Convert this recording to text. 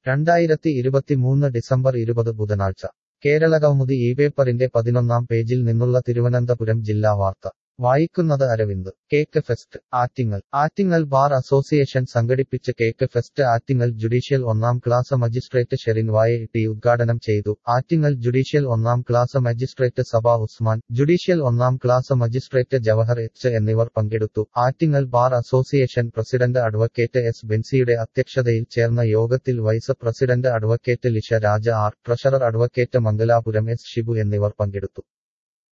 രണ്ടായിരത്തി ഇരുപത്തിമൂന്ന് ഡിസംബർ ഇരുപത് ബുധനാഴ്ച കേരളകൗമുദി ഈ പേപ്പറിന്റെ പതിനൊന്നാം പേജിൽ നിന്നുള്ള തിരുവനന്തപുരം ജില്ലാ വാർത്ത വായിക്കുന്നത് Aravind cake fest Attingal Attingal bar association സംഘടിപ്പിച്ച കേക്ക് ഫെസ്റ്റ് ആറ്റിങ്ങൽ ജുഡീഷ്യൽ ഒന്നാം ക്ലാസ് മജിസ്ട്രേറ്റ് ഷെറിൻ വായ ടി ഉദ്ഘാടനം ചെയ്തു ആറ്റിങ്ങൽ ജുഡീഷ്യൽ ഒന്നാം class magistrate Saba Usman judicial ഒന്നാം ക്ലാസ് മജിസ്ട്രേറ്റ് ജവഹർ എച്ച് എന്നിവർ പങ്കെടുത്തു Attingal bar association president advocate S ബെൻസിയുടെ അധ്യക്ഷതയിൽ ചേർന്ന യോഗത്തിൽ vice president advocate Lisha Raja R treasurer advocate Mangalapuram S Shibu എന്നിവർ പങ്കെടുത്തു